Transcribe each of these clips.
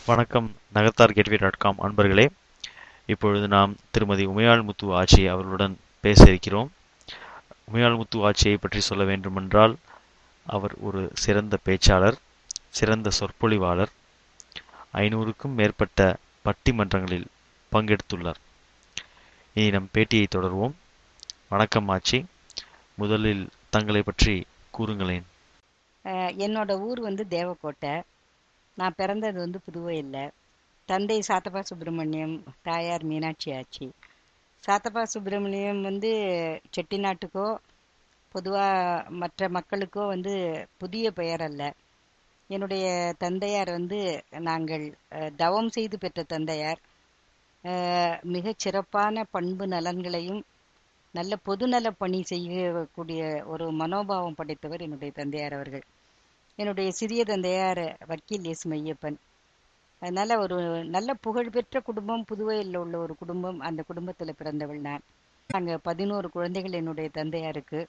வணக்கம் நகர்த்தார் gateway dot com அன்பர்களே இப்பொழுது நாம் திருமதி உமையாள் முத்து ஆச்சி அவர்களுடன் பேச இருக்கிறோம் உமையாள் முத்து ஆச்சியை பற்றி சொல்ல வேண்டுமென்றால் அவர் ஒரு சிறந்த பேச்சாளர் சிறந்த சொற்பொழிவாளர் ஐநூறுக்கும் மேற்பட்ட பட்டிமன்றங்களில் பங்கெடுத்துள்ளார் இனி நம் பேட்டியை தொடர்வோம் வணக்கம் ஆச்சி முதலில் தங்களை பற்றி கூறுங்களேன் அஹ் என்னோட ஊர் வந்து தேவக்கோட்டை நான் பிறந்தது வந்து புதுவையில் தந்தை சாத்தப்பா சுப்பிரமணியம் தாயார் மீனாட்சி ஆச்சி சாத்தப்பா சுப்பிரமணியம் வந்து செட்டிநாட்டுக்கோ பொதுவாக மற்ற மக்களுக்கோ வந்து புதிய பெயர் அல்ல என்னுடைய தந்தையார் வந்து நாங்கள் அஹ், தவம் செய்து பெற்ற தந்தையார் அஹ், மிகச் சிறப்பான பண்பு நலன்களையும் நல்ல பொதுநல பணி செய்யக்கூடிய ஒரு மனோபாவம் படைத்தவர் என்னுடைய தந்தையார் அவர்கள் என்னுடைய சிறிய தந்தையார் வக்கீல் எஸ் மையப்பன் அதனால ஒரு நல்ல புகழ்பெற்ற குடும்பம் புதுவையில் உள்ள ஒரு குடும்பம் அந்த குடும்பத்துல பிறந்தவள் நான் நாங்க பதினோரு குழந்தைகள் என்னுடைய தந்தையாருக்கு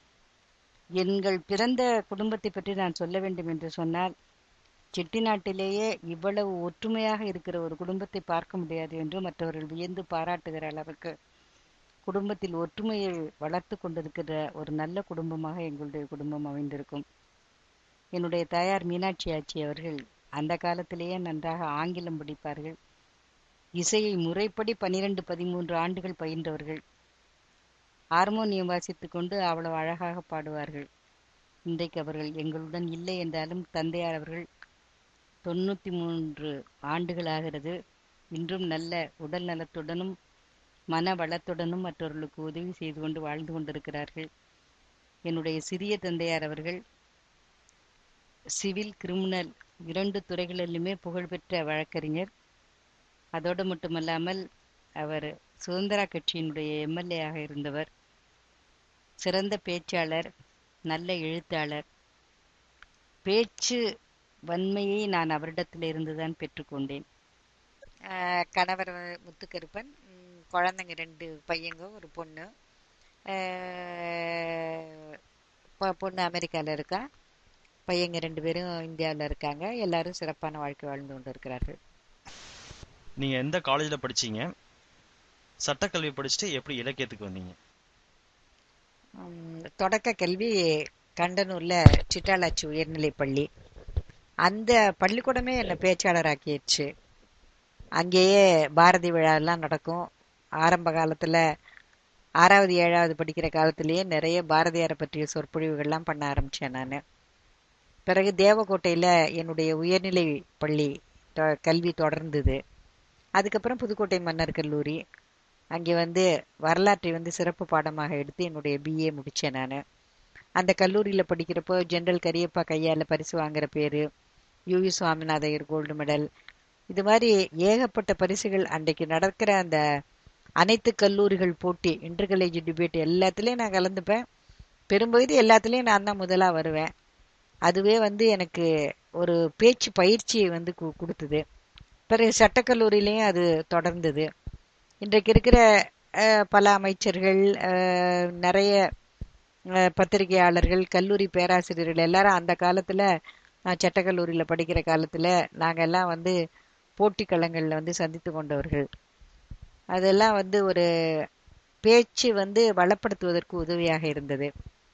எங்கள் பிறந்த குடும்பத்தை பற்றி நான் சொல்ல வேண்டும் என்று சொன்னால் செட்டிநாட்டிலேயே இவ்வளவு ஒற்றுமையாக இருக்கிற ஒரு குடும்பத்தை பார்க்க முடியாது என்று மற்றவர்கள் வியந்து பாராட்டுகிற அளவுக்கு குடும்பத்தில் ஒற்றுமையை வளர்த்து கொண்டிருக்கிற ஒரு நல்ல குடும்பமாக எங்களுடைய குடும்பம் அமைந்திருக்கும் என்னுடைய தாயார் மீனாட்சி ஆச்சி அவர்கள் அந்த காலத்திலேயே நன்றாக ஆங்கிலம் படிப்பார்கள் இசையை முறைப்படி பனிரெண்டு பதிமூன்று ஆண்டுகள் பயின்றவர்கள் ஹார்மோனியம் வாசித்துக் கொண்டு அவ்வளவு அழகாக பாடுவார்கள் இன்றைக்கு அவர்கள் எங்களுடன் இல்லை என்றாலும் தந்தையார் அவர்கள் தொண்ணூத்தி மூன்று ஆண்டுகள் ஆகிறது இன்றும் நல்ல உடல் நலத்துடனும் மன வளத்துடனும் மற்றவர்களுக்கு உதவி செய்து கொண்டு வாழ்ந்து கொண்டிருக்கிறார்கள் என்னுடைய சிறிய தந்தையார் அவர்கள் சிவில் கிரிமினல் இரண்டு துறைகளிலுமே புகழ்பெற்ற வழக்கறிஞர் அதோடு மட்டுமல்லாமல் அவர் சுதந்திரா கட்சியினுடைய எம்எல்ஏ ஆக இருந்தவர் சிறந்த பேச்சாளர் நல்ல எழுத்தாளர் பேச்சு வன்மையை நான் அவரிடத்தில் இருந்துதான் பெற்றுக்கொண்டேன் ஆஹ் கணவர் வ- முத்துக்கருப்பன் ம், குழந்தைங்க ரெண்டு பையங்க ஒரு பொண்ணு ஆஹ் பொ- பொண்ணு அமெரிக்காவில் இருக்கா பையங்க ரெண்டு பேரும் இந்தியாவில் இருக்காங்க எல்லாரும் சிறப்பான வாழ்க்கை வாழ்ந்து கொண்டு இருக்கிறார்கள் நீங்க எந்த காலேஜ்ல படிச்சீங்க சட்டக்கல்வி படிச்சுட்டு எப்படி இலக்கியத்துக்கு வந்தீங்க ம், தொடக்க கல்வி கண்டனூர்ல சிட்டாலாச்சி உயர்நிலைப் பள்ளி அந்த பள்ளிக்கூடமே என்னை பேச்சாளராக்கிடுச்சு அங்கேயே பாரதி விழாலாம் நடக்கும் ஆரம்ப காலத்துல ஆறாவது ஏழாவது படிக்கிற காலத்திலேயே நிறைய பாரதியாரை பற்றிய சொற்பொழிவுகள்லாம் பண்ண ஆரம்பிச்சேன் நான் பிறகு தேவக்கோட்டையில என்னுடைய உயர்நிலை பள்ளி தொ- கல்வி தொடர்ந்தது அதுக்கப்புறம் புதுக்கோட்டை மன்னர் கல்லூரி அங்கே வந்து வரலாற்றை வந்து சிறப்பு பாடமாக எடுத்து என்னுடைய பிஏ முடித்தேன் நான் அந்த கல்லூரியில் படிக்கிறப்போ ஜெனரல் கரியப்பா கையால் பரிசு வாங்குற பேர் யுவி சுவாமிநாதையர் கோல்டு மெடல் இது மாதிரி ஏகப்பட்ட பரிசுகள் அன்றைக்கு நடக்கிற அந்த அனைத்து கல்லூரிகள் போட்டி இன்டர் காலேஜ் டிபேட் எல்லாத்துலேயும் நான் கலந்துப்பேன் பெரும்பகுதி எல்லாத்துலேயும் நான் தான் முதலாக வருவேன் அதுவே வந்து எனக்கு ஒரு பேச்சு பயிற்சியை வந்து கு- கொடுத்தது பிறகு சட்டக்கல்லூரியிலையும் அது தொடர்ந்தது இன்றைக்கு இருக்கிற அஹ், பல அமைச்சர்கள் அஹ், நிறைய அஹ், பத்திரிகையாளர்கள் கல்லூரி பேராசிரியர்கள் எல்லாரும் அந்த காலத்துல நான் சட்டக்கல்லூரியில படிக்கிற காலத்துல நாங்க எல்லாம் வந்து போட்டிக் களங்கள்ல வந்து சந்தித்து கொண்டவர்கள் அதெல்லாம் வந்து ஒரு பேச்சு வந்து வளப்படுத்துவதற்கு உதவியாக இருந்தது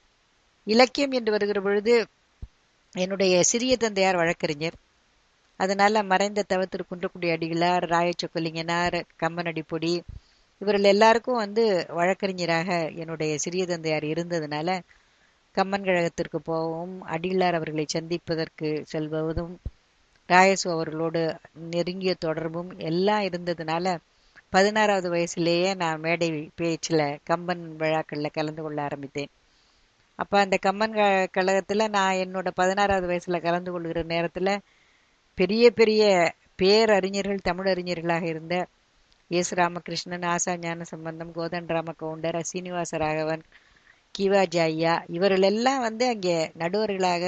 இலக்கியம் என்று வருகிற பொழுது என்னுடைய சிறிய தந்தையார் வழக்கறிஞர் அதனால மறைந்த தவத்திரு குன்றக்குடி அடிகளார் ராயச்சொக்கலிங்கனார் கம்மனடி பொடி இவர்கள் எல்லாருக்கும் வந்து வழக்கறிஞராக என்னுடைய சிறிய தந்தையார் இருந்ததுனால கம்மன் கழகத்திற்கு போகவும் அடிகளார் அவர்களை சந்திப்பதற்கு செல்வதும் ராயசு அவர்களோடு நெருங்கிய தொடர்பும் எல்லாம் இருந்ததுனால பதினாறாவது வயசுலேயே நான் மேடை பேச்சில் கம்பன் விழாக்களில் கலந்து கொள்ள ஆரம்பித்தேன் அப்போ அந்த கம்மன் க- கழகத்துல நான் என்னோட பதினாறாவது வயசுல கலந்து கொள்கிற நேரத்துல பெரிய பெரிய பேரறிஞர்கள் தமிழறிஞர்களாக இருந்த எஸ் ராமகிருஷ்ணன் ஆசா Gnanasambandam Kothandarama Gounder Srinivasaraghavan கிவாஜி ஐயா இவர்கள் எல்லாம் வந்து அங்கே நடுவர்களாக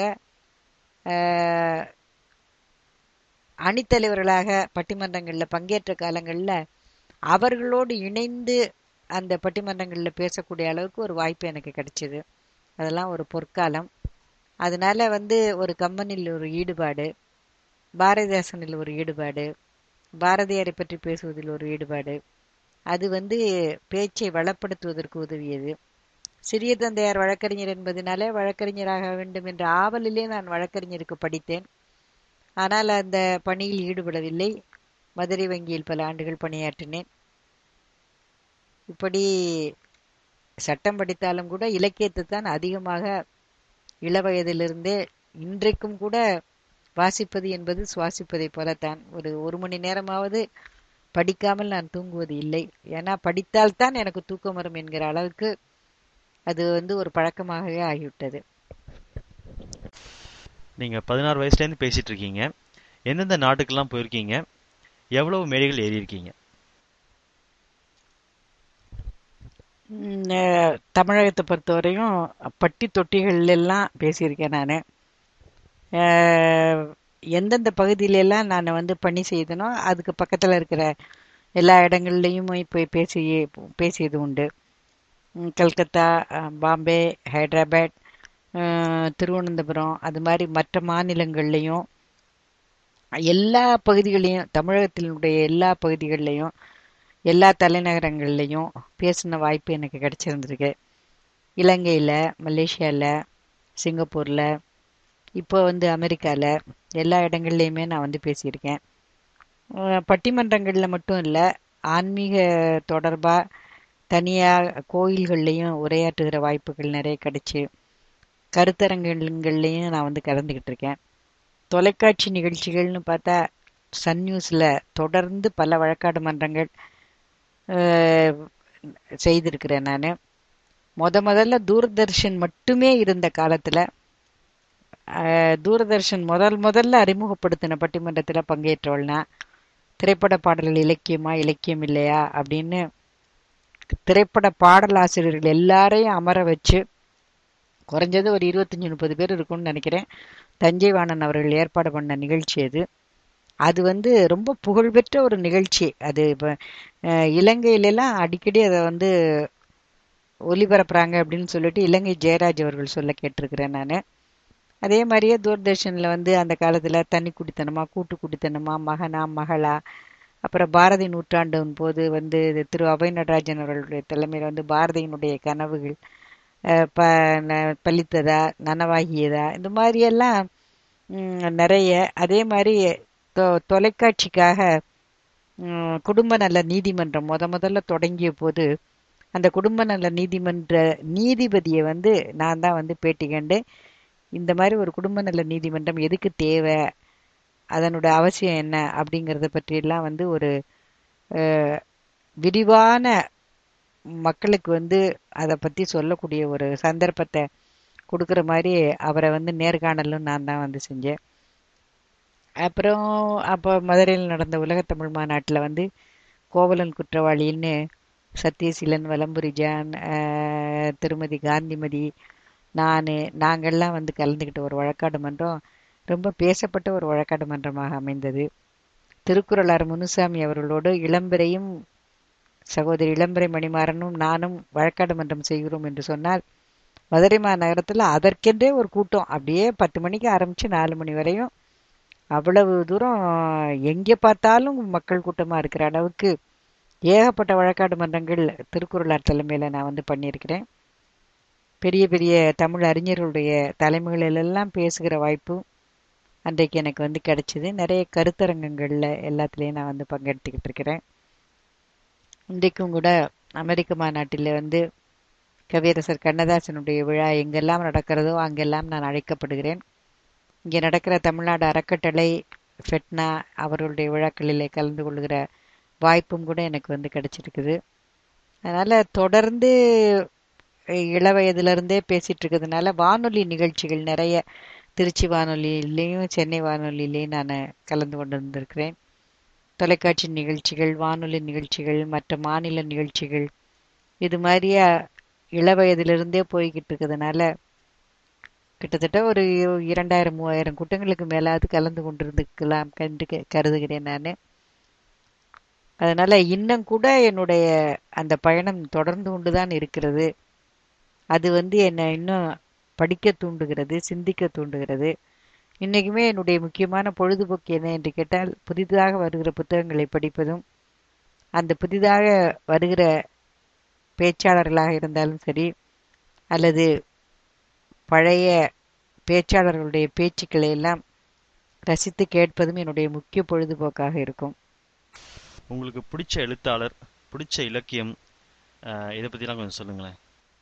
ஆஹ், அணித்தலைவர்களாக பட்டிமன்றங்கள்ல பங்கேற்ற காலங்கள்ல அவர்களோடு இணைந்து அந்த பட்டிமன்றங்கள்ல பேசக்கூடிய அளவுக்கு ஒரு வாய்ப்பு எனக்கு கிடைச்சது அதெல்லாம் ஒரு பொற்காலம் அதனால வந்து ஒரு கம்பெனியில் ஒரு ஈடுபாடு பாரதிதாசனில் ஒரு ஈடுபாடு பாரதியாரை பற்றி பேசுவதில் ஒரு ஈடுபாடு அது வந்து பேச்சை வளப்படுத்துவதற்கு உதவியது சிறிய தந்தையார் வழக்கறிஞர் என்பதனாலே வழக்கறிஞராக வேண்டும் என்ற ஆவலிலே நான் வழக்கறிஞருக்கு படித்தேன் ஆனால் அந்த பணியில் ஈடுபடவில்லை மதுரை வங்கியில் பல ஆண்டுகள் பணியாற்றினேன் இப்படி சட்டம் படித்தாலும் கூட இலக்கியத்தை தான் அதிகமாக இளவயதிலிருந்தே இன்றைக்கும் கூட வாசிப்பது என்பது சுவாசிப்பதை போலத்தான் ஒரு ஒரு மணி நேரமாவது படிக்காமல் நான் தூங்குவது இல்லை ஏன்னா படித்தால்தான் எனக்கு தூக்கம் வரும் என்கிற அளவுக்கு அது வந்து ஒரு பழக்கமாகவே ஆகிவிட்டது நீங்க பதினாறு வயசுலேருந்து பேசிட்டு இருக்கீங்க எந்தெந்த நாட்டுக்கெல்லாம் போயிருக்கீங்க எவ்வளவு மேடைகள் ஏறி இருக்கீங்க ம், அஹ், தமிழகத்தை பொறுத்தவரையும் பட்டி தொட்டிகள் எல்லாம் பேசியிருக்கேன் நான் எந்தெந்த பகுதியில எல்லாம் நான் வந்து பணி செய்தனோ அதுக்கு பக்கத்தில் இருக்கிற எல்லா இடங்கள்லையும் போய் பேசி பேசியது உண்டு ம், கல்கத்தா அஹ், பாம்பே ஹைதராபாத் அஹ், திருவனந்தபுரம் அது மாதிரி மற்ற மாநிலங்கள்லையும் எல்லா பகுதிகளையும் தமிழகத்தினுடைய எல்லா பகுதிகள்லையும் எல்லா தலைநகரங்கள்லையும் பேசின வாய்ப்பு எனக்கு கிடைச்சிருந்திருக்கு இலங்கையில் மலேசியாவில் சிங்கப்பூரில் இப்போ வந்து அமெரிக்காவில் எல்லா இடங்கள்லையுமே நான் வந்து பேசியிருக்கேன் அஹ் பட்டிமன்றங்களில் மட்டும் இல்லை ஆன்மீக தொடர்பாக தனியாக கோயில்கள்லையும் உரையாற்றுகிற வாய்ப்புகள் நிறைய கிடைச்சு கருத்தரங்குகள்லையும் நான் வந்து கலந்துக்கிட்டு இருக்கேன் தொலைக்காட்சி நிகழ்ச்சிகள்னு பார்த்தா சன் நியூஸில் தொடர்ந்து பல வழக்காடு மன்றங்கள் அஹ், செய்திருக்கிறேன் நான் முத முதல்ல தூர்தர்ஷன் மட்டுமே இருந்த காலத்தில் தூரதர்ஷன் முதல் முதல்ல அறிமுகப்படுத்தின பட்டிமன்றத்தில் பங்கேற்றவள்னா திரைப்பட பாடல்கள் இலக்கியமா இலக்கியம் இல்லையா அப்படின்னு திரைப்பட பாடலாசிரியர்கள் எல்லாரையும் அமர வச்சு குறைஞ்சது ஒரு இருபத்தஞ்சி முப்பது பேர் இருக்கும்னு நினைக்கிறேன் தஞ்சை வாணன் அவர்கள் ஏற்பாடு பண்ண நிகழ்ச்சி அது அது வந்து ரொம்ப புகழ்பெற்ற ஒரு நிகழ்ச்சி அது இப்போ இலங்கையிலலாம் அடிக்கடி அதை வந்து ஒளிபரப்புறாங்க அப்படின்னு சொல்லிட்டு இலங்கை ஜெயராஜ் அவர்கள் சொல்ல கேட்டிருக்கிறேன் நான் அதே மாதிரியே தூர்தர்ஷனில் வந்து அந்த காலத்தில் தனி குடித்தனமா கூட்டு குடித்தனமா மகனா மகளா அப்புறம் பாரதி நூற்றாண்டின் போது வந்து இது திரு அபய நடராஜன் அவர்களுடைய தலைமையில் வந்து பாரதியினுடைய கனவுகள் அஹ், ப ந- பலித்ததா நனவாகியதா இந்த மாதிரியெல்லாம் ம், நிறைய அதே மாதிரி தொ தொலைக்காட்சிக்காக ம், குடும்ப நல நீதிமன்றம் முத முதல்ல தொடங்கிய போது அந்த குடும்ப நல நீதிமன்ற நீதிபதியை வந்து நான் தான் வந்து பேட்டி கண்டு இந்த மாதிரி ஒரு குடும்ப நல நீதிமன்றம் எதுக்கு தேவை அதனோட அவசியம் என்ன அப்படிங்கிறத பற்றியெல்லாம் வந்து ஒரு அஹ், விரிவான மக்களுக்கு வந்து அதை பற்றி சொல்லக்கூடிய ஒரு சந்தர்ப்பத்தை கொடுக்குற மாதிரி அவரை வந்து நேர்காணலும் நான் தான் வந்து செஞ்சேன் அப்புறம் அப்போ மதுரையில் நடந்த உலகத்தமிழ் மாநாட்டில் வந்து கோவலன் குற்றவாளின்னு சத்யசீலன் வலம்புரி ஜான் அஹ், திருமதி காந்திமதி நான் நாங்கள்லாம் வந்து கலந்துக்கிட்ட ஒரு வழக்காடு மன்றம் ரொம்ப பேசப்பட்ட ஒரு வழக்காடு மன்றமாக அமைந்தது திருக்குறளார் முனுசாமி அவர்களோடு இளம்பிரையும் சகோதரி இளம்பிரை மணிமாறனும் நானும் வழக்காடு மன்றம் செய்கிறோம் என்று சொன்னால் மதுரை மாநகரத்தில் அதற்கென்றே ஒரு கூட்டம் அப்படியே பத்து மணிக்கு ஆரம்பித்து நாலு மணி வரையும் அவ்வளவு தூரம் எங்கே பார்த்தாலும் மக்கள் கூட்டமாக இருக்கிற அளவுக்கு ஏகப்பட்ட வழக்காடு மன்றங்கள் திருக்குறளார் தலைமையில் நான் வந்து பண்ணியிருக்கிறேன் பெரிய பெரிய தமிழ் அறிஞர்களுடைய தலைமைகளிலெல்லாம் பேசுகிற வாய்ப்பு அன்றைக்கு எனக்கு வந்து கிடைச்சிது நிறைய கருத்தரங்கங்களில் எல்லாத்துலேயும் நான் வந்து பங்கெடுத்துக்கிட்டு இருக்கிறேன் இன்றைக்கும் கூட அமெரிக்க மாநாட்டில் வந்து கவியரசர் கண்ணதாசனுடைய விழா எங்கெல்லாம் நடக்கிறதோ அங்கெல்லாம் நான் அழைக்கப்படுகிறேன் இங்கே நடக்கிற தமிழ்நாடு அறக்கட்டளை ஃபெட்னா அவர்களுடைய விழாக்களிலே கலந்து கொள்கிற வாய்ப்பும் கூட எனக்கு வந்து கிடைச்சிருக்குது அதனால் தொடர்ந்து இளவயதிலிருந்தே பேசிட்டு இருக்கிறதுனால வானொலி நிகழ்ச்சிகள் நிறைய திருச்சி வானொலியிலையும் சென்னை வானொலியிலையும் நான் கலந்து கொண்டு வந்திருக்கிறேன் தொலைக்காட்சி நிகழ்ச்சிகள் வானொலி நிகழ்ச்சிகள் மற்ற மாநில நிகழ்ச்சிகள் இது மாதிரியா இளவயதிலிருந்தே போய்கிட்டு இருக்கிறதுனால கிட்டத்தட்ட ஒரு இரண்டாயிரம் மூவாயிரம் கூட்டங்களுக்கு மேலாவது கலந்து கொண்டிருந்துக்கலாம் கண்டு கருதுகிறேன் நான் அதனால இன்னும் கூட என்னுடைய அந்த பயணம் தொடர்ந்து கொண்டுதான் இருக்கிறது அது வந்து என்னை இன்னும் படிக்க தூண்டுகிறது சிந்திக்க தூண்டுகிறது இன்னைக்குமே என்னுடைய முக்கியமான பொழுதுபோக்கு என்ன என்று கேட்டால் புதிதாக வருகிற புத்தகங்களை படிப்பதும் அந்த புதிதாக வருகிற பேச்சாளர்களாக இருந்தாலும் சரி அல்லது பழைய பேச்சாளர்களுடைய பேச்சுக்களை எல்லாம் ரசித்து கேட்பதும் என்னுடைய முக்கிய பொழுதுபோக்காக இருக்கும் உங்களுக்கு பிடிச்ச எழுத்தாளர் பிடிச்ச இலக்கியம் அஹ், இதை பற்றிலாம் கொஞ்சம் சொல்லுங்களேன்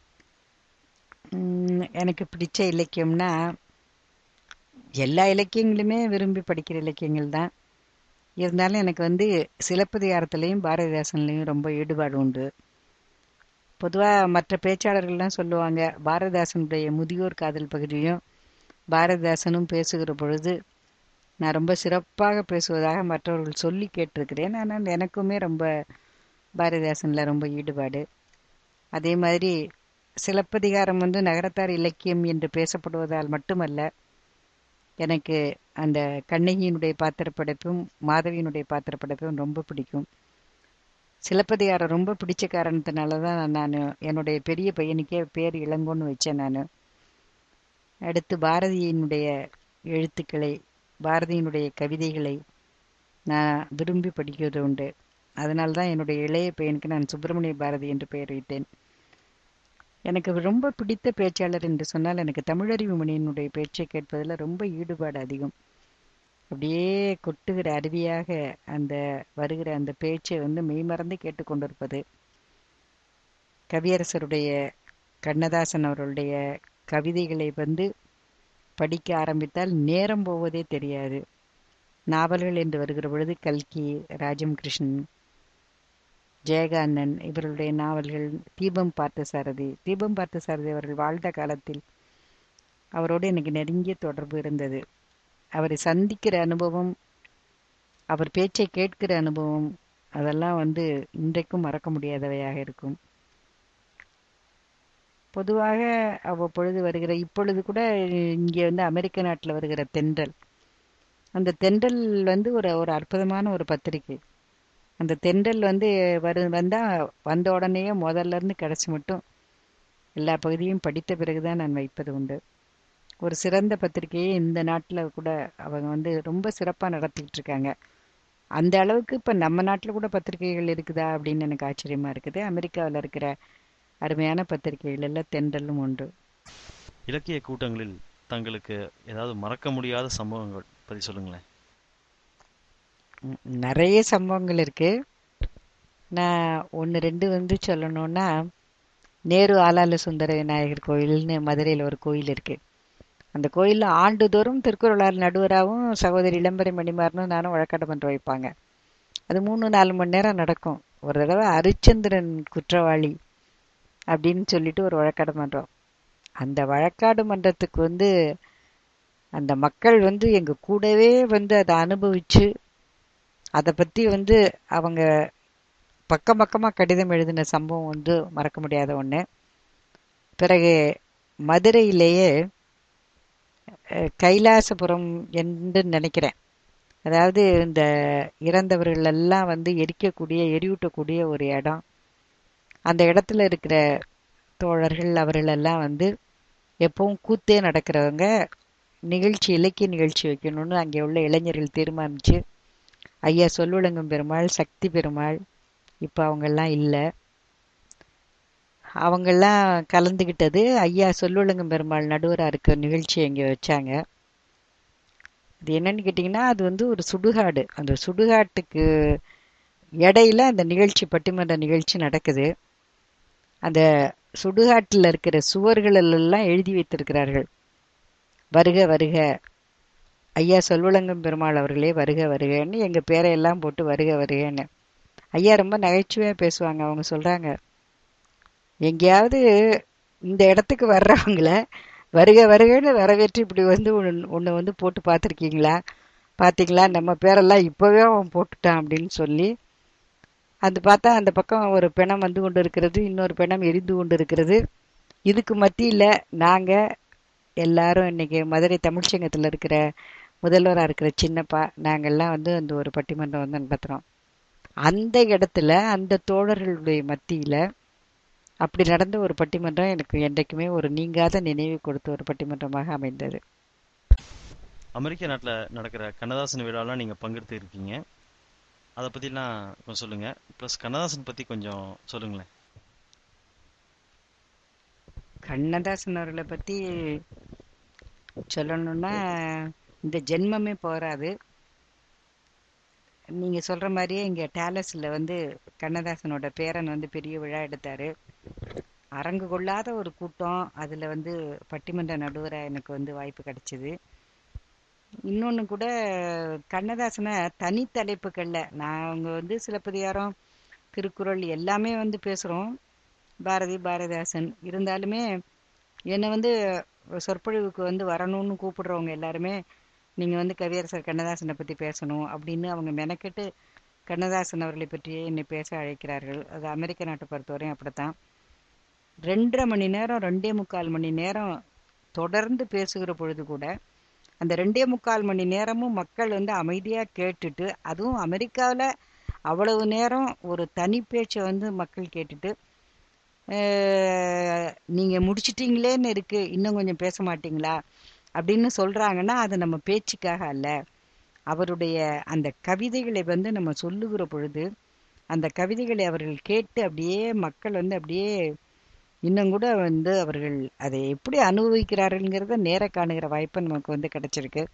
உம், எனக்கு பிடிச்ச இலக்கியம்னா எல்லா இலக்கியங்களுமே விரும்பி படிக்கிற இலக்கியங்கள் தான் இருந்தாலும் எனக்கு வந்து சிலப்பதிகாரத்துலேயும் பாரதிதாசன்லேயும் ரொம்ப ஈடுபாடு உண்டு பொதுவாக மற்ற பேச்சாளர்கள்லாம் சொல்லுவாங்க பாரதிதாசனுடைய முதியோர் காதல் பகுதியும் பாரதிதாசனும் பேசுகிற பொழுது நான் ரொம்ப சிறப்பாக பேசுவதாக மற்றவர்கள் சொல்லி கேட்டிருக்கிறேன் ஆனால் எனக்குமே ரொம்ப பாரதிதாசனில் ரொம்ப ஈடுபாடு அதே மாதிரி சிலப்பதிகாரம் வந்து நகரத்தார் இலக்கியம் என்று பேசப்படுவதால் மட்டுமல்ல எனக்கு அந்த கண்ணகியினுடைய பாத்திரப்படைப்பும் மாதவியினுடைய பாத்திரப்படைப்பும் ரொம்ப பிடிக்கும் சிலப்பதிகாரம் ரொம்ப பிடிச்ச காரணத்தினால தான் நான் என்னுடைய பெரிய பையனுக்கே பேர் இளங்கோன்னு வச்சேன் நான் அடுத்து பாரதியினுடைய எழுத்துக்களை பாரதியினுடைய கவிதைகளை நான் விரும்பி படிக்கிறது உண்டு அதனால தான் என்னுடைய இளைய பையனுக்கு நான் சுப்பிரமணிய பாரதி என்று பெயரிட்டேன் எனக்கு ரொம்ப பிடித்த பேச்சாளர் என்று சொன்னால் எனக்கு தமிழறிவு மணியினுடைய பேச்சை கேட்பதில் ரொம்ப ஈடுபாடு அதிகம் அப்படியே கொட்டுகிற அருவியாக அந்த வருகிற அந்த பேச்சை வந்து மெய்மறந்து கேட்டுக்கொண்டிருப்பது கவியரசருடைய கண்ணதாசன் அவர்களுடைய கவிதைகளை வந்து படிக்க ஆரம்பித்தால் நேரம் போவதே தெரியாது நாவல்கள் என்று வருகிற பொழுது கல்கி ராஜம் கிருஷ்ணன் ஜெயகாந்தன் இவர்களுடைய நாவல்கள் தீபம் பார்த்தசாரதி தீபம் பார்த்தசாரதி அவர்கள் வாழ்ந்த காலத்தில் அவரோடு எனக்கு நெருங்கிய தொடர்பு இருந்தது அவரை சந்திக்கிற அனுபவம் அவர் பேச்சை கேட்கிற அனுபவம் அதெல்லாம் வந்து இன்றைக்கும் மறக்க முடியாதவையாக இருக்கும் பொதுவாக அவ்வப்பொழுது வருகிற இப்பொழுது கூட இங்கே வந்து அமெரிக்க நாட்டில் வருகிற தென்றல் அந்த தென்றல் வந்து ஒரு ஒரு அற்புதமான ஒரு பத்திரிகை அந்த தென்றல் வந்து வரு வந்தால் வந்த உடனேயே முதல்ல இருந்து கடைசி மட்டும் எல்லா பகுதியும் படித்த பிறகுதான் நான் வைப்பது உண்டு ஒரு சிறந்த பத்திரிகையை இந்த நாட்டில் கூட அவங்க வந்து ரொம்ப சிறப்பாக நடத்திக்கிட்டு இருக்காங்க அந்த அளவுக்கு இப்போ நம்ம நாட்டில் கூட பத்திரிகைகள் இருக்குதா அப்படின்னு எனக்கு ஆச்சரியமா இருக்குது அமெரிக்காவில் இருக்கிற அருமையான பத்திரிகைகள் எல்லாம் தென்றலும் உண்டு இலக்கிய கூட்டங்களில் தங்களுக்கு ஏதாவது மறக்க முடியாத சம்பவங்கள் பற்றி சொல்லுங்களேன் ம், நிறைய சம்பவங்கள் இருக்கு நான் ஒன்று ரெண்டு வந்து சொல்லணும்னா நேரு ஆலால சுந்தர விநாயகர் கோயில்னு மதுரையில் ஒரு கோயில் இருக்கு அந்த கோயிலில் ஆண்டுதோறும் திருக்குறளார் நடுவராகவும் சகோதரி இளம்பரை மணிமாறனும் நானும் வழக்காடு மன்றம் வைப்பாங்க அது மூணு நாலு மணி நேரம் நடக்கும் ஒரு தடவை அரிச்சந்திரன் குற்றவாளி அப்படின்னு சொல்லிட்டு ஒரு வழக்காடு மன்றம் அந்த வழக்காடு மன்றத்துக்கு வந்து அந்த மக்கள் வந்து எங்க கூடவே வந்து அதை அனுபவிச்சு அதை பத்தி வந்து அவங்க பக்கம் பக்கமா கடிதம் எழுதின சம்பவம் வந்து மறக்க முடியாத ஒண்ணு பிறகு மதுரையிலேயே அஹ், கைலாசபுரம் என்று நினைக்கிறேன் அதாவது இந்த இறந்தவர்கள் எல்லாம் வந்து எரிக்கக்கூடிய எரியூட்டக்கூடிய ஒரு இடம் அந்த இடத்துல இருக்கிற தோழர்கள் அவர்கள் எல்லாம் வந்து எப்பவும் கூத்தே நடக்கிறவங்க நிகழ்ச்சி இலக்கிய நிகழ்ச்சி வைக்கணும்னு அங்கே உள்ள இளைஞர்கள் தீர்மானிச்சு ஐயா சொல்லுலங்கம் பெருமாள் சக்தி பெருமாள் இப்போ அவங்கெல்லாம் இல்லை அவங்கெல்லாம் கலந்துக்கிட்டது ஐயா சொல்லுலங்கம் பெருமாள் நடுவராக இருக்க நிகழ்ச்சி இங்கே வச்சாங்க அது என்னன்னு கேட்டிங்கன்னா அது வந்து ஒரு சுடுகாடு அந்த சுடுகாட்டுக்கு இடையில அந்த நிகழ்ச்சி பட்டிமன்ற நிகழ்ச்சி நடக்குது அந்த சுடுகாட்டில் இருக்கிற சுவர்கள் எல்லாம் எழுதி வைத்திருக்கிறார்கள் வருக வருக ஐயா சொல்வழங்கம் பெருமாள் அவர்களே வருக வருகன்னு எங்க பேரையெல்லாம் போட்டு வருக வருகன்னு ஐயா ரொம்ப நகைச்சுவையா பேசுவாங்க அவங்க சொல்றாங்க எங்கேயாவது இந்த இடத்துக்கு வர்றவங்கள வருக வருகன்னு வரவேற்று இப்படி வந்து ஒன்று வந்து போட்டு பார்த்துருக்கீங்களா பார்த்தீங்களா நம்ம பேரெல்லாம் இப்போவே அவன் போட்டுட்டான் அப்படின்னு சொல்லி அது பார்த்தா அந்த பக்கம் ஒரு பிணம் வந்து கொண்டு இருக்கிறது இன்னொரு பிணம் எரிந்து கொண்டு இருக்கிறது இதுக்கு மத்தியில் நாங்கள் எல்லாரும் இன்னைக்கு மதுரை தமிழ்ச்சங்கத்தில் இருக்கிற முதல்வராக இருக்கிற சின்னப்பா நாங்கள்லாம் வந்து அந்த ஒரு பட்டிமன்றம் வந்து நடத்துகிறோம் அந்த இடத்துல அந்த தோழர்களுடைய மத்தியில் அப்படி நடந்த ஒரு பட்டிமன்றம் எனக்கு என்றைக்குமே ஒரு நீங்காத நினைவு கொடுத்த ஒரு பட்டிமன்றமாக அமைந்தது அமெரிக்க நாட்டில் நடக்கிற கண்ணதாசன் விழாலாம் நீங்கள் பங்கெடுத்து இருக்கீங்க அதை பற்றிலாம் கொஞ்சம் சொல்லுங்கள் ப்ளஸ் கண்ணதாசன் பற்றி கொஞ்சம் சொல்லுங்களேன் கண்ணதாசன் அவர்களை பத்தி சொல்லணும்னா இந்த ஜென்மமே போராது நீங்க சொல்ற மாதிரியே இங்க டேலஸ்ல வந்து கண்ணதாசனோட பேரன் வந்து பெரிய விழா எடுத்தாரு அரங்கு கொள்ளாத ஒரு கூட்டம் அதுல வந்து பட்டிமன்ற நடுவரா எனக்கு வந்து வாய்ப்பு கிடைச்சது இன்னொன்னு கூட கண்ணதாசனை தனித்தலைப்புகள்ல நாங்க வந்து சிலப்பதிகாரம் திருக்குறள் எல்லாமே வந்து பேசுறோம் பாரதி பாரதிதாசன் இருந்தாலுமே என்னை வந்து சொற்பொழிவுக்கு வந்து வரணும்னு கூப்பிடுறவங்க எல்லாருமே நீங்க வந்து கவியரசர் கண்ணதாசனை பத்தி பேசணும் அப்படின்னு அவங்க மெனக்கெட்டு கண்ணதாசன் அவர்களை பற்றியே என்னை பேச அழைக்கிறார்கள் அது அமெரிக்க நாட்டை பொறுத்தவரையும் அப்படித்தான் ரெண்டரை மணி நேரம் ரெண்டே முக்கால் மணி நேரம் தொடர்ந்து பேசுகிற பொழுது கூட அந்த ரெண்டே முக்கால் மணி நேரமும் மக்கள் வந்து அமைதியா கேட்டுட்டு அதுவும் அமெரிக்காவில் அவ்வளவு நேரம் ஒரு தனி பேச்சை வந்து மக்கள் கேட்டுட்டு அஹ், நீங்க முடிச்சிட்டீங்களேன்னு இருக்கு இன்னும் கொஞ்சம் பேச மாட்டீங்களா அப்படின்னு சொல்றாங்கன்னா அது நம்ம பேச்சுக்காக அல்ல அவருடைய அந்த கவிதைகளை வந்து நம்ம சொல்லுகிற பொழுது அந்த கவிதைகளை அவர்கள் கேட்டு அப்படியே மக்கள் வந்து அப்படியே இன்னும் கூட வந்து அவர்கள் அதை எப்படி அனுபவிக்கிறார்கள்ங்கிறத நேர காணுகிற வாய்ப்பு நமக்கு வந்து கிடைச்சிருக்கு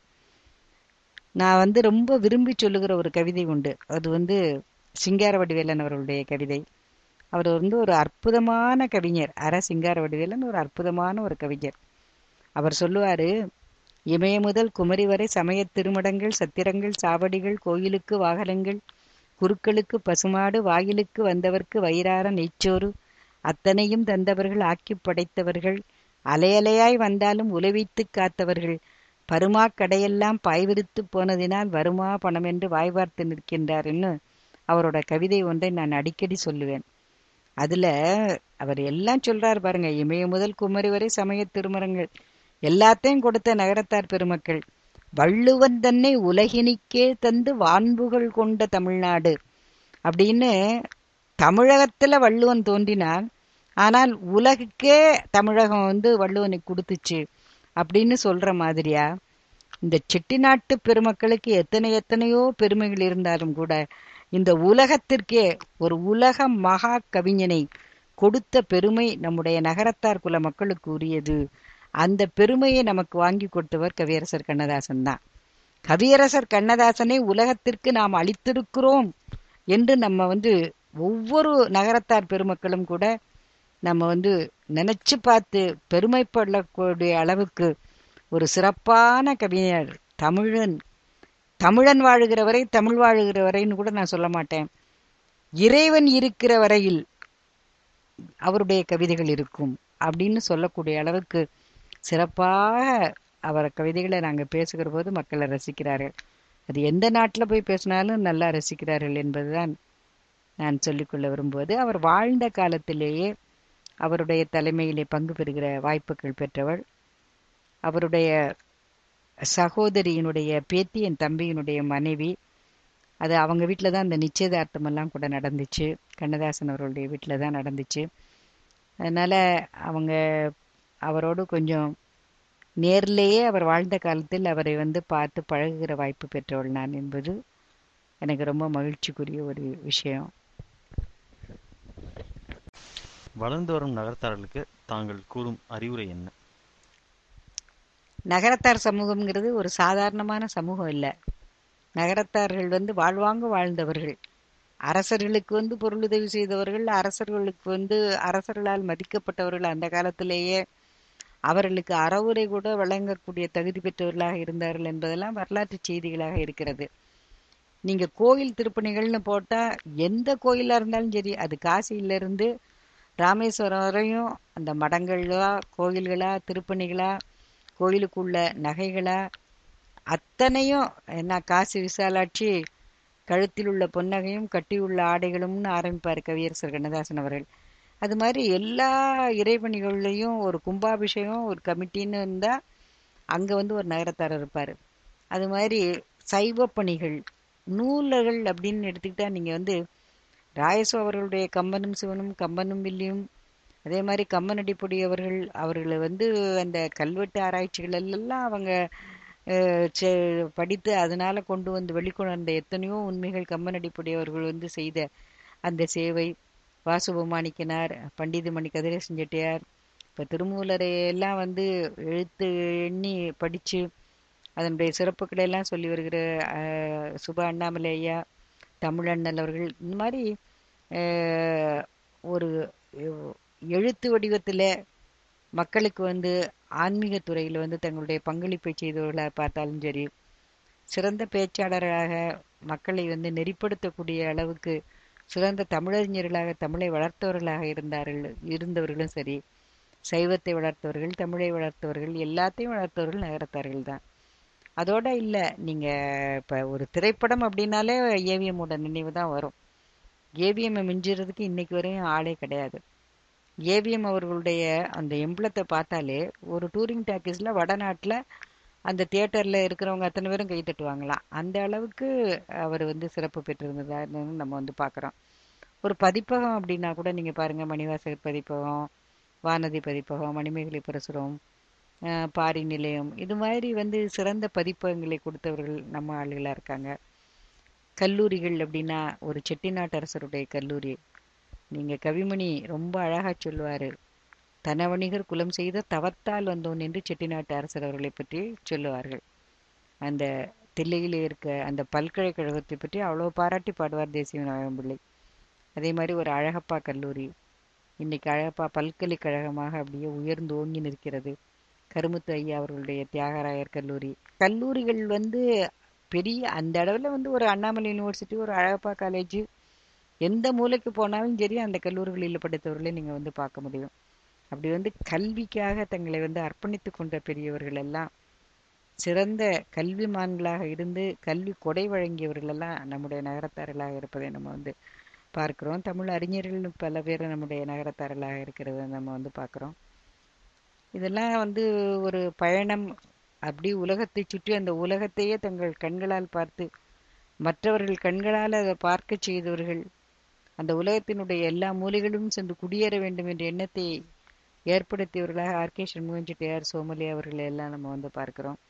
நான் வந்து ரொம்ப விரும்பி சொல்லுகிற ஒரு கவிதை உண்டு அது வந்து சிங்கார வடிவேலன் அவர்களுடைய கவிதை அவர் வந்து ஒரு அற்புதமான கவிஞர் அர சிங்கார வடிவேலன் ஒரு அற்புதமான ஒரு கவிஞர் அவர் சொல்லுவாரு இமய முதல் குமரி வரை சமய திருமடங்கள் சத்திரங்கள் சாவடிகள் கோயிலுக்கு வாகனங்கள் குருக்களுக்கு பசுமாடு வாயிலுக்கு வந்தவர்க்கு வயிறார நெய்ச்சோறு அத்தனையும் தந்தவர்கள் ஆக்கி படைத்தவர்கள் அலையலையாய் வந்தாலும் உலவித்து காத்தவர்கள் பருமா கடையெல்லாம் பாய்விரித்து போனதினால் வருமா பணம் என்று வாய் வார்த்து நிற்கின்றார்னு அவரோட கவிதை ஒன்றை நான் அடிக்கடி சொல்லுவேன் அதுல அவர் எல்லாம் சொல்றாரு பாருங்க இமய முதல் குமரி வரை சமய திருமரங்கள் எல்லாத்தையும் கொடுத்த நகரத்தார் பெருமக்கள் வள்ளுவன் தன்னை உலகினிக்கே தந்து வான்புகள் கொண்ட தமிழ்நாடு அப்படின்னு தமிழகத்துல வள்ளுவன் தோன்றினான் ஆனால் உலகுக்கே தமிழகம் வந்து வள்ளுவனை கொடுத்துச்சு அப்படின்னு சொல்ற மாதிரியா இந்த செட்டிநாட்டு பெருமக்களுக்கு எத்தனை எத்தனையோ பெருமைகள் இருந்தாலும் கூட இந்த உலகத்திற்கே ஒரு உலக மகா கவிஞனை கொடுத்த பெருமை நம்முடைய நகரத்தார் குல மக்களுக்கு உரியது அந்த பெருமையை நமக்கு வாங்கி கொடுத்தவர் கவியரசர் கண்ணதாசன் தான் கவியரசர் கண்ணதாசனை உலகத்திற்கு நாம் அளித்திருக்கிறோம் என்று நம்ம வந்து ஒவ்வொரு நகரத்தார் பெருமக்களும் கூட நம்ம வந்து நினைச்சு பார்த்து பெருமைப்படக்கூடிய அளவுக்கு ஒரு சிறப்பான கவிஞர் தமிழன் தமிழன் வாழுகிற வரை தமிழ் வாழுகிற வரைன்னு கூட நான் சொல்ல மாட்டேன் இறைவன் இருக்கிற வரையில் அவருடைய கவிதைகள் இருக்கும் அப்படின்னு சொல்லக்கூடிய அளவுக்கு சிறப்பாக அவர் கவிதைகளை நாங்க பேசுகிற போது மக்களை ரசிக்கிறார்கள் அது எந்த நாட்டுல போய் பேசினாலும் நல்லா ரசிக்கிறார்கள் என்பதுதான் நான் சொல்லிக்கொள்ள விரும்புவது அவர் வாழ்ந்த காலத்திலேயே அவருடைய தலைமையிலே பங்கு பெறுகிற வாய்ப்புகள் பெற்றவள் அவருடைய சகோதரியினுடைய பேத்தி என் தம்பியினுடைய மனைவி அது அவங்க வீட்டில் தான் அந்த நிச்சயதார்த்தம் எல்லாம் கூட நடந்துச்சு கண்ணதாசன் அவர்களுடைய வீட்டில் தான் நடந்துச்சு அதனால அவங்க அவரோடு கொஞ்சம் நேர்லேயே அவர் வாழ்ந்த காலத்தில் அவரை வந்து பார்த்து பழகுகிற வாய்ப்பு பெற்றவள் நான் என்பது எனக்கு ரொம்ப மகிழ்ச்சிக்குரிய ஒரு விஷயம் வளர்ந்து வரும் நகரத்தார்களுக்கு தாங்கள் கூறும் அறிவுரை என்ன நகரத்தார் சமூகம்ங்கிறது ஒரு சாதாரணமான சமூகம் இல்லை நகரத்தார்கள் வந்து வாழ்வாங்க வாழ்ந்தவர்கள் அரசர்களுக்கு வந்து பொருளுதவி செய்தவர்கள் அரசர்களுக்கு வந்து அரசர்களால் மதிக்கப்பட்டவர்கள் அந்த காலத்திலேயே அவர்களுக்கு அறவுரை கூட வழங்கக்கூடிய தகுதி பெற்றவர்களாக இருந்தார்கள் என்பதெல்லாம் வரலாற்று செய்திகளாக இருக்கிறது நீங்க கோயில் திருப்பணிகள்னு போட்டா எந்த கோயிலா இருந்தாலும் சரி அது காசியில இருந்து ராமேஸ்வரம் வரையும் அந்த மடங்களா கோயில்களா திருப்பணிகளா கோயிலுக்குள்ள நகைகளா அத்தனையும் என்ன காசி விசாலாட்சி கழுத்தில் உள்ள பொன்னகையும் கட்டியுள்ள ஆடைகளும்னு ஆரம்பிப்பார் கவியரசர் கண்ணதாசன் அவர்கள் அது மாதிரி எல்லா இறைவணிகள்லையும் ஒரு கும்பாபிஷேகம் ஒரு கமிட்டின்னு இருந்தா அங்க வந்து ஒரு நகரத்தார் இருப்பாரு அது மாதிரி சைவ பணிகள் நூல்கள் அப்படின்னு எடுத்துக்கிட்டா நீங்க வந்து ராயசு அவர்களுடைய கம்பனும் சிவனும் கம்பனும் வில்லியும் அதே மாதிரி கம்மனடிப்பொடி அவர்கள் அவர்களை வந்து அந்த கல்வெட்டு ஆராய்ச்சிகள் எல்லாம் அவங்க அஹ், செ- படித்து அதனால கொண்டு வந்து வெளிக்கொணர்ந்த எத்தனையோ உண்மைகள் கம்மனடிப்புடையவர்கள் வந்து செய்த அந்த சேவை வாசுபமாணிக்கனார் பண்டிதமணி கதிரேசன் செட்டியார் இப்போ திருமூலரை எல்லாம் வந்து எழுத்து எண்ணி படித்து அதனுடைய சிறப்புகளை எல்லாம் சொல்லி வருகிற அஹ், சுப அண்ணாமலை ஐயா தமிழண்ணல் அவர்கள் இந்த மாதிரி அஹ், ஒரு எ- எழுத்து வடிவத்தில் மக்களுக்கு வந்து ஆன்மீக துறையில் வந்து தங்களுடைய பங்களிப்பை செய்தவர்களாக பார்த்தாலும் சரி சிறந்த பேச்சாளராக மக்களை வந்து நெறிப்படுத்தக்கூடிய அளவுக்கு சிறந்த தமிழறிஞர்களாக தமிழை வளர்த்தவர்களாக இருந்தார்கள் இருந்தவர்களும் சரி சைவத்தை வளர்த்தவர்கள் தமிழை வளர்த்தவர்கள் எல்லாத்தையும் வளர்த்தவர்கள் நகரத்தார்கள் தான் அதோட இல்லை நீங்கள் இப்போ ஒரு திரைப்படம் அப்படின்னாலே ஏவிஎம்மோட நினைவு தான் வரும் ஏவிஎம்மை மிஞ்சுறதுக்கு இன்னைக்கு வரையும் ஆளே கிடையாது ஏவிஎம் அவர்களுடைய அந்த எம்பளத்தை பார்த்தாலே ஒரு டூரிங் டாக்கீஸில் வடநாட்டில் அந்த தியேட்டரில் இருக்கிறவங்க அத்தனை பேரும் கை தட்டுவாங்களாம் அந்த அளவுக்கு அவர் வந்து சிறப்பு பெற்றிருந்ததான்னு நம்ம வந்து பார்க்குறோம் ஒரு பதிப்பகம் அப்படின்னா கூட நீங்கள் பாருங்கள் மணிவாசகர் பதிப்பகம் வானதி பதிப்பகம் மணிமேகலை பிரசுரம் அஹ், பாரி நிலையம் இது மாதிரி வந்து சிறந்த பதிப்பகங்களை கொடுத்தவர்கள் நம்ம ஆளுகளாக இருக்காங்க கல்லூரிகள் அப்படின்னா ஒரு செட்டிநாட்டரசருடைய கல்லூரி நீங்கள் கவிமணி ரொம்ப அழகாக சொல்லுவார் தனவணிகர் குலம் செய்த தவத்தால் வந்தோன் என்று செட்டிநாட்டு அரசர் அவர்களை பற்றி சொல்லுவார்கள் அந்த தில்லையில் இருக்க அந்த பல்கலைக்கழகத்தை பற்றி அவ்வளோ பாராட்டி பாடுவார் தேசிய விநாயகம் பிள்ளை அதே மாதிரி ஒரு அழகப்பா கல்லூரி இன்னைக்கு அழகப்பா பல்கலைக்கழகமாக அப்படியே உயர்ந்து ஓங்கி நிற்கிறது கருமுத்து ஐயா அவர்களுடைய தியாகராயர் கல்லூரி கல்லூரிகள் வந்து பெரிய அந்த அளவில் வந்து ஒரு அண்ணாமலை யூனிவர்சிட்டி ஒரு அழகப்பா காலேஜ் எந்த மூலைக்கு போனாலும் சரி அந்த கல்லூரிகளில் படித்தவர்களை நீங்கள் வந்து பார்க்க முடியும் அப்படி வந்து கல்விக்காக தங்களை வந்து அர்ப்பணித்து கொண்ட பெரியவர்கள் எல்லாம் சிறந்த கல்விமான்களாக இருந்து கல்வி கொடை வழங்கியவர்கள் எல்லாம் நம்முடைய நகரத்தார்களாக இருப்பதை நம்ம வந்து பார்க்கிறோம் தமிழ் அறிஞர்கள் பல பேர் நம்முடைய நகரத்தார்களாக இருக்கிறத நம்ம வந்து பார்க்குறோம் இதெல்லாம் வந்து ஒரு பயணம் அப்படி உலகத்தை சுற்றி அந்த உலகத்தையே தங்கள் கண்களால் பார்த்து மற்றவர்கள் கண்களால் அதை பார்க்க செய்தவர்கள் அந்த உலகத்தினுடைய எல்லா மூலைகளிலும் சென்று குடியேற வேண்டும் என்ற எண்ணத்தை ஏற்படுத்தியவர்களாக ஆர் கே சண்முகன் செட்டியார் சோமலி அவர்களை எல்லாம் நம்ம வந்து பார்க்கிறோம்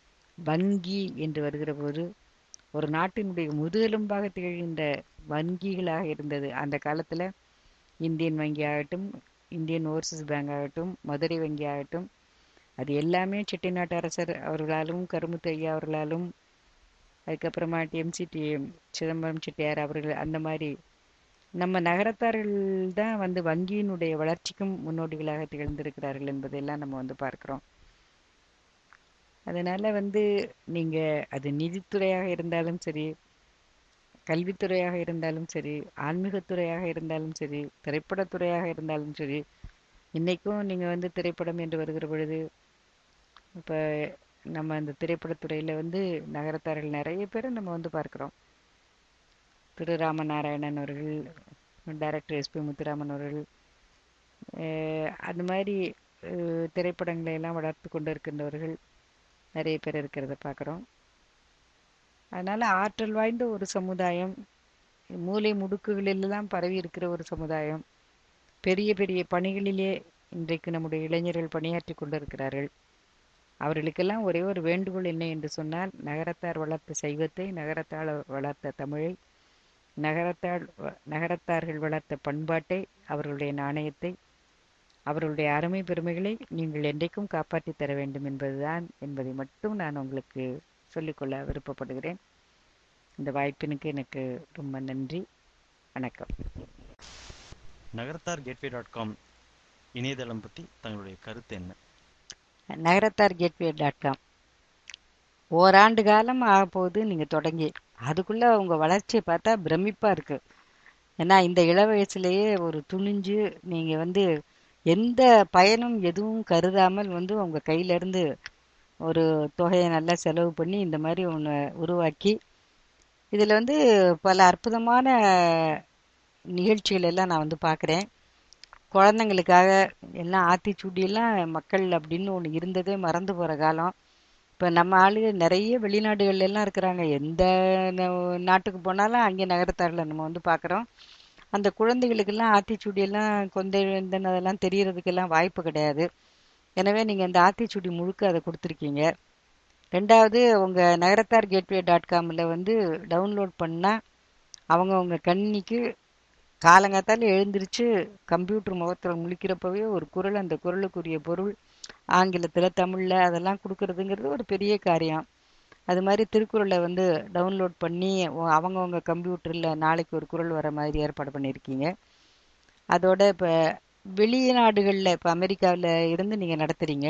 வங்கி என்று வருகிற போது ஒரு நாட்டினுடைய முதுகெலும்பாக திகழ்கின்ற வங்கிகளாக இருந்தது அந்த காலத்துல இந்தியன் வங்கி ஆகட்டும் இந்தியன் ஓவர்சீஸ் பேங்க் ஆகட்டும் மதுரை வங்கி ஆகட்டும் அது எல்லாமே செட்டிநாட்டு அரசர் அவர்களாலும் கருமுத்து ஐயா அவர்களாலும் அதுக்கப்புறமா எம்சிடி சிதம்பரம் செட்டியார் அவர்கள் அந்த மாதிரி நம்ம நகரத்தார்கள் தான் வந்து வங்கியினுடைய வளர்ச்சிக்கும் முன்னோடிகளாக திகழ்ந்திருக்கிறார்கள் என்பதையெல்லாம் நம்ம வந்து பார்க்கிறோம் அதனால வந்து நீங்க அது நிதித்துறையாக இருந்தாலும் சரி கல்வித்துறையாக இருந்தாலும் சரி ஆன்மீகத்துறையாக இருந்தாலும் சரி திரைப்படத்துறையாக இருந்தாலும் சரி இன்னைக்கும் நீங்க வந்து திரைப்படம் என்று வருகிற பொழுது இப்ப நம்ம அந்த திரைப்படத்துறையில வந்து நகரத்தார்கள் நிறைய பேரை நம்ம வந்து பார்க்கிறோம் திரு ராமநாராயணன் அவர்கள் டைரக்டர் எஸ்பி முத்துராமன் அவர்கள் அஹ் அந்த மாதிரி அஹ் திரைப்படங்களை எல்லாம் வளர்த்து கொண்டு இருக்கின்றவர்கள் நிறைய பேர் இருக்கிறத பார்க்குறோம் அதனால ஆற்றல் வாய்ந்த ஒரு சமுதாயம் மூலை முடுக்குகளிலெல்லாம் பரவி இருக்கிற ஒரு சமுதாயம் பெரிய பெரிய பணிகளிலே இன்றைக்கு நம்முடைய இளைஞர்கள் பணியாற்றி கொண்டிருக்கிறார்கள் அவர்களுக்கெல்லாம் ஒரே ஒரு வேண்டுகோள் என்ன என்று சொன்னால் நகரத்தார் வளர்த்த சைவத்தை நகரத்தார் வளர்த்த தமிழை நகரத்தார் நகரத்தார்கள் வளர்த்த பண்பாட்டை அவர்களுடைய நாணயத்தை அவர்களுடைய அருமை பெருமைகளை நீங்கள் என்றைக்கும் காப்பாற்றி தர வேண்டும் என்பதுதான் என்பதை மட்டும் நான் உங்களுக்கு சொல்லிக்கொள்ள விருப்பப்படுகிறேன் இந்த வாய்ப்பினுக்கு எனக்கு ரொம்ப நன்றி வணக்கம் நகரத்தார் கேட்வே டாட் காம் இணையதளம் பற்றி தங்களுடைய கருத்து என்ன நகரத்தார் கேட்வே டாட் காம் ஓராண்டு காலம் ஆக போகுது நீங்கள் தொடங்கி அதுக்குள்ளே உங்கள் வளர்ச்சியை பார்த்தா பிரமிப்பாக இருக்குது ஏன்னா இந்த இள வயசுலேயே ஒரு துணிஞ்சு நீங்கள் வந்து எந்த பயனும் எதுவும் கருதாமல் வந்து உங்கள் கையிலேருந்து ஒரு தொகையை நல்லா செலவு பண்ணி இந்த மாதிரி ஒன்று உருவாக்கி இதில் வந்து பல அற்புதமான நிகழ்ச்சிகள் எல்லாம் நான் வந்து பார்க்குறேன் குழந்தைங்களுக்காக எல்லாம் ஆத்திச்சூடியெல்லாம் மக்கள் அப்படின்னு ஒன்று இருந்ததே மறந்து போகிற காலம் இப்போ நம்ம ஆளுங்க நிறைய வெளிநாடுகள்ல எல்லாம் இருக்கிறாங்க எந்த ந- நாட்டுக்கு போனாலும் அங்கே நகரத்தாரில் நம்ம வந்து பார்க்குறோம் அந்த குழந்தைகளுக்கெல்லாம் ஆத்திச்சூடியெல்லாம் கொந்தை இழந்தன் அதெல்லாம் தெரியறதுக்கெல்லாம் வாய்ப்பு கிடையாது எனவே நீங்கள் இந்த ஆத்திச்சூடி முழுக்க அதை கொடுத்துருக்கீங்க ரெண்டாவது உங்க நகரத்தார் கேட்வே டாட் காமில் வந்து டவுன்லோட் பண்ணால் அவங்க உங்க கணினிக்கு காலங்காத்தால எழுந்திருச்சு கம்ப்யூட்டர் முகத்தில் முழிக்கிறப்பவே ஒரு குரல் அந்த குரலுக்குரிய பொருள் ஆங்கிலத்தில் தமிழில் அதெல்லாம் கொடுக்கறதுங்கிறது ஒரு பெரிய காரியம் அது மாதிரி திருக்குறளை வந்து டவுன்லோட் பண்ணி உ- அவங்கவங்க கம்ப்யூட்டரில் நாளைக்கு ஒரு குரல் வர மாதிரி ஏற்பாடு பண்ணியிருக்கீங்க அதோட இப்போ வெளிநாடுகளில் இப்போ அமெரிக்காவில் இருந்து நீங்கள் நடத்துகிறீங்க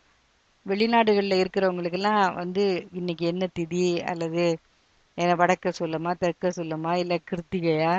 வெளிநாடுகளில் இருக்கிறவங்களுக்கெல்லாம் வந்து இன்னைக்கு என்ன திதி அல்லது என்ன வடக்க சொல்லுமா தெற்க சொல்லுமா இல்லை கிருத்திகையா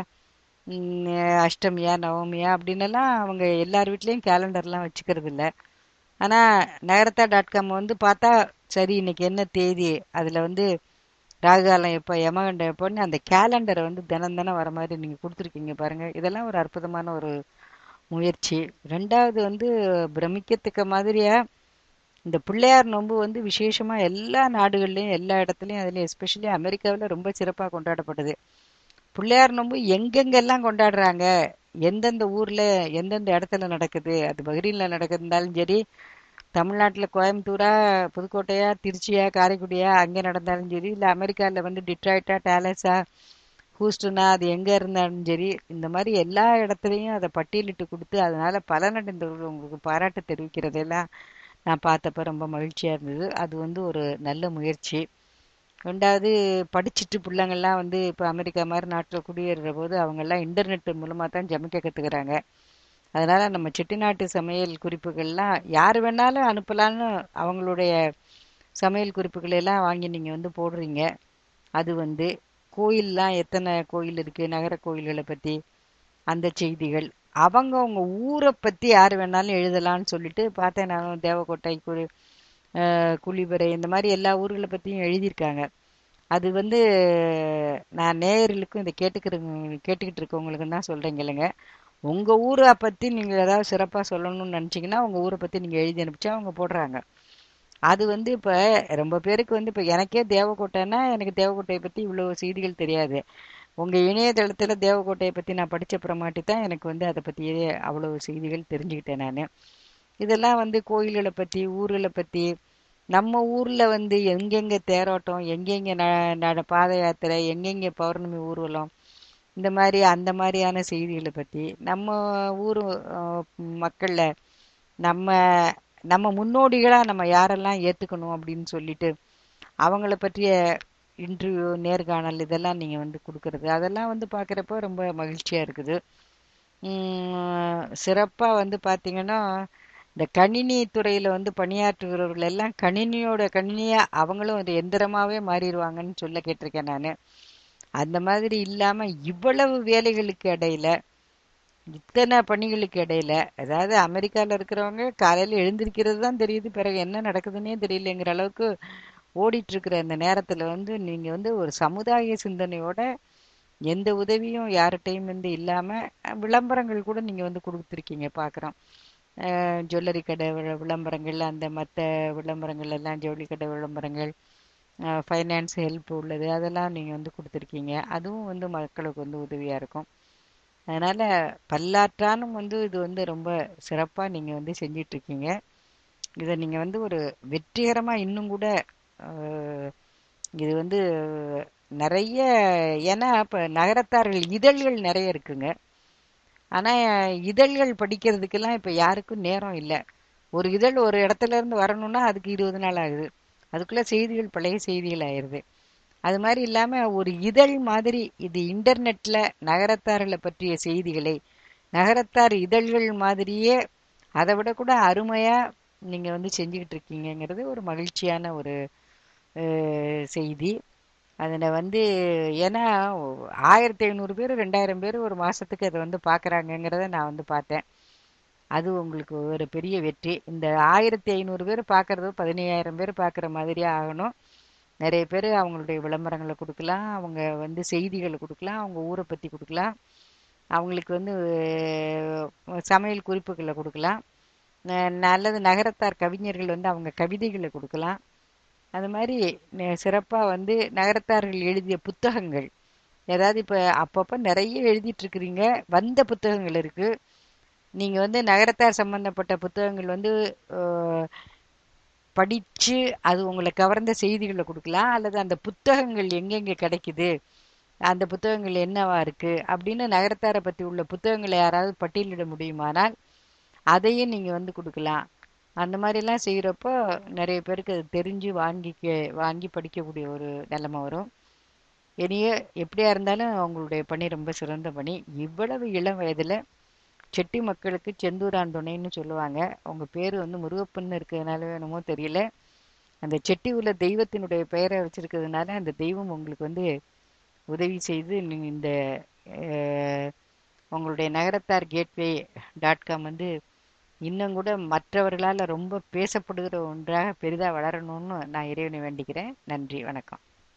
ம், அஷ்டமியா நவமியா அப்படின்னெல்லாம் அவங்க எல்லார் வீட்லேயும் கேலண்டர்லாம் வச்சுக்கிறது இல்லை ஆனால் நகரத்தா டாட் காம் வந்து பார்த்தா சரி இன்னைக்கு என்ன தேதி அதில் வந்து ராகுகாலம் எப்போ யமகண்டம் எப்போன்னு அந்த கேலண்டரை வந்து தினம் தினம் வர மாதிரி நீங்கள் கொடுத்துருக்கீங்க பாருங்கள் இதெல்லாம் ஒரு அற்புதமான ஒரு முயற்சி ரெண்டாவது வந்து பிரமிக்கத்தக்க மாதிரியா இந்த பிள்ளையார் நோன்பு வந்து விசேஷமா எல்லா நாடுகள்லயும் எல்லா இடத்துலயும் அதுலயும் எஸ்பெஷலி அமெரிக்காவில் ரொம்ப சிறப்பா கொண்டாடப்படுது பிள்ளையார் நோன்பு எங்கெங்கெல்லாம் கொண்டாடுறாங்க எந்தெந்த ஊர்ல எந்தெந்த இடத்துல நடக்குது அது பஹ்ரீன்ல நடக்கிறதுனாலும் சரி தமிழ்நாட்டுல கோயம்புத்தூரா புதுக்கோட்டையா திருச்சியா காரைக்குடியா அங்க நடந்தாலும் சரி இல்ல அமெரிக்கால வந்து டிட்ராய்டா டேலஸா ஹூஸ்டனா அது எங்க இருந்தாலும் சரி இந்த மாதிரி எல்லா இடத்துலையும் அதை பட்டியலிட்டு கொடுத்து அதனால பலனடைந்தவர்கள் உங்களுக்கு பாராட்டு தெரிவிக்கிறதெல்லாம் நான் பார்த்தப்ப ரொம்ப மகிழ்ச்சியா இருந்தது அது வந்து ஒரு நல்ல முயற்சி ரெண்டாவது படிச்சுட்டு பிள்ளைங்கள்லாம் வந்து இப்போ அமெரிக்கா மாதிரி நாட்டில் குடியேறுற போது அவங்கெல்லாம் இன்டர்நெட் மூலமாக தான் ஜமிக்க கற்றுக்கிறாங்க அதனால நம்ம செட்டிநாட்டு சமையல் குறிப்புகள்லாம் யார் வேணாலும் அனுப்பலான்னு அவங்களுடைய சமையல் குறிப்புகளை எல்லாம் வாங்கி நீங்கள் வந்து போடுறீங்க அது வந்து கோயில்லாம் எத்தனை கோயில் இருக்கு நகர கோயில்களை பற்றி அந்த செய்திகள் அவங்க உங்க ஊரை பற்றி யார் வேணாலும் எழுதலாம்னு சொல்லிட்டு பார்த்தேன் நான் தேவக்கோட்டை குழி அஹ் குளிபறை இந்த மாதிரி எல்லா ஊர்களை பற்றியும் எழுதியிருக்காங்க அது வந்து நான் நேயர்களுக்கும் இதை கேட்டுக்கிற கேட்டுக்கிட்டு இருக்கவங்களுக்கு தான் சொல்கிறேங்க இல்லைங்க உங்கள் ஊரை பற்றி நீங்கள் ஏதாவது சிறப்பாக சொல்லணும்னு நினச்சிங்கன்னா உங்கள் ஊரை பற்றி நீங்கள் எழுதி அனுப்பிச்சா அவங்க போடுறாங்க அது வந்து இப்போ ரொம்ப பேருக்கு வந்து இப்போ எனக்கே தேவக்கோட்டைன்னா எனக்கு தேவக்கோட்டையை பற்றி இவ்வளோ செய்திகள் தெரியாது உங்கள் இணையதளத்தில் தேவக்கோட்டையை பற்றி நான் படித்த பிரமாட்டி தான் எனக்கு வந்து அதை பற்றியே அவ்வளோ செய்திகள் தெரிஞ்சுக்கிட்டேன் நான் இதெல்லாம் வந்து கோயில்களை பற்றி ஊர்களை பற்றி நம்ம ஊரில் வந்து எங்கெங்கே தேரோட்டம் எங்கெங்கே ந நட பாத யாத்திரை எங்கெங்கே பௌர்ணமி ஊர்வலம் இந்த மாதிரி அந்த மாதிரியான செய்திகளை பற்றி நம்ம ஊர் மக்களில் நம்ம நம்ம முன்னோடிகளாக நம்ம யாரெல்லாம் ஏற்றுக்கணும் அப்படின்னு சொல்லிட்டு அவங்கள பற்றிய இன்டர்வியூ நேர்காணல் இதெல்லாம் நீங்கள் வந்து கொடுக்கறது அதெல்லாம் வந்து பார்க்குறப்ப ரொம்ப மகிழ்ச்சியாக இருக்குது சிறப்பாக வந்து பார்த்தீங்கன்னா இந்த கணினி துறையில் வந்து பணியாற்றுகிறவர்கள் எல்லாம் கணினியோட கணினியாக அவங்களும் ஒரு எந்திரமாகவே மாறிடுவாங்கன்னு சொல்ல கேட்டிருக்கேன் நான் அந்த மாதிரி இல்லாமல் இவ்வளவு வேலைகளுக்கு இடையில இத்தனை பணிகளுக்கு இடையில அதாவது அமெரிக்காவில் இருக்கிறவங்க காலையில் எழுந்திருக்கிறது தான் தெரியுது பிறகு என்ன நடக்குதுன்னே தெரியலங்கிற அளவுக்கு ஓடிட்டு இருக்கிற அந்த நேரத்தில் வந்து நீங்கள் வந்து ஒரு சமுதாய சிந்தனையோட எந்த உதவியும் யார்கிட்டையும் வந்து இல்லாமல் விளம்பரங்கள் கூட நீங்கள் வந்து கொடுத்துருக்கீங்க பார்க்குறோம் ஜுவல்லரி கடை விளம்பரங்கள் அந்த மற்ற விளம்பரங்கள் எல்லாம் ஜவுளி கடை விளம்பரங்கள் ஃபைனான்ஸ் ஹெல்ப் உள்ளது அதெல்லாம் நீங்கள் வந்து கொடுத்துருக்கீங்க அதுவும் வந்து மக்களுக்கு வந்து உதவியாக இருக்கும் அதனால் பல்லாற்றானும் வந்து இது வந்து ரொம்ப சிறப்பாக நீங்கள் வந்து செஞ்சிட்ருக்கீங்க இதை நீங்கள் வந்து ஒரு வெற்றிகரமாக இன்னும் கூட இது வந்து நிறைய ஏன்னா இப்போ நகரத்தார்கள் இதழ்கள் நிறைய இருக்குங்க ஆனால் இதழ்கள் படிக்கிறதுக்கெல்லாம் இப்போ யாருக்கும் நேரம் இல்லை ஒரு இதழ் ஒரு இடத்துல இருந்து வரணும்னா அதுக்கு இருபது நாள் ஆகுது அதுக்குள்ளே செய்திகள் பழைய செய்திகள் ஆயிடுது அது மாதிரி இல்லாமல் ஒரு இதழ் மாதிரி இது இன்டர்நெட்டில் நகரத்தார்களை பற்றிய செய்திகளை நகரத்தார் இதழ்கள் மாதிரியே அதை விட கூட அருமையாக நீங்கள் வந்து செஞ்சுக்கிட்டு இருக்கீங்கங்கிறது ஒரு மகிழ்ச்சியான ஒரு செய்தி அதில் வந்து ஏன்னா ஆயிரத்தி ஐநூறு பேர் ரெண்டாயிரம் பேர் ஒரு மாதத்துக்கு அதை வந்து பார்க்குறாங்கங்கிறத நான் வந்து பார்த்தேன் அது உங்களுக்கு ஒரு பெரிய வெற்றி இந்த ஆயிரத்தி ஐநூறு பேர் பார்க்குறது பதினையாயிரம் பேர் பார்க்குற மாதிரியே ஆகணும் நிறைய பேர் அவங்களுடைய விளம்பரங்களை கொடுக்கலாம் அவங்க வந்து செய்திகளை கொடுக்கலாம் அவங்க ஊரை பற்றி கொடுக்கலாம் அவங்களுக்கு வந்து சமையல் குறிப்புகளை கொடுக்கலாம் நல்லது நகரத்தார் கவிஞர்கள் வந்து அவங்க கவிதைகளை கொடுக்கலாம் அது மாதிரி சிறப்பாக வந்து நகரத்தார்கள் எழுதிய புத்தகங்கள் ஏதாவது இப்போ அப்பப்போ நிறைய எழுதிட்டு இருக்கிறீங்க வந்த புத்தகங்கள் இருக்குது நீங்கள் வந்து நகரத்தார் சம்பந்தப்பட்ட புத்தகங்கள் வந்து படிச்சு அது உங்களை கவர்ந்த செய்திகளை கொடுக்கலாம் அல்லது அந்த புத்தகங்கள் எங்கெங்க கிடைக்குது அந்த புத்தகங்கள் என்னவா இருக்கு அப்படின்னு நகரத்தாரை பத்தி உள்ள புத்தகங்களை யாராவது பட்டியலிட முடியுமானால் அதையும் நீங்க வந்து கொடுக்கலாம் அந்த மாதிரிலாம் செய்யறப்போ நிறைய பேருக்கு அது தெரிஞ்சு வாங்கிக்க வாங்கி படிக்கக்கூடிய ஒரு நிலைமை வரும் இனியே எப்படியா இருந்தாலும் அவங்களுடைய பணி ரொம்ப சிறந்த பணி இவ்வளவு இளம் வயதுல செட்டி மக்களுக்கு செந்தூரான் துணைன்னு சொல்லுவாங்க அவங்க பேர் வந்து முருகப்பன் இருக்கிறதுனால என்னமோ தெரியல அந்த செட்டி உள்ள தெய்வத்தினுடைய பெயரை வச்சிருக்கிறதுனால அந்த தெய்வம் உங்களுக்கு வந்து உதவி செய்து நீங்க இந்த அஹ், உங்களுடைய நகரத்தார் கேட்வே டாட் காம் வந்து இன்னும் கூட மற்றவர்களால் ரொம்ப பேசப்படுகிற ஒன்றாக பெரிதாக வளரணும்னு நான் இறைவனை வேண்டிக்கிறேன் நன்றி வணக்கம்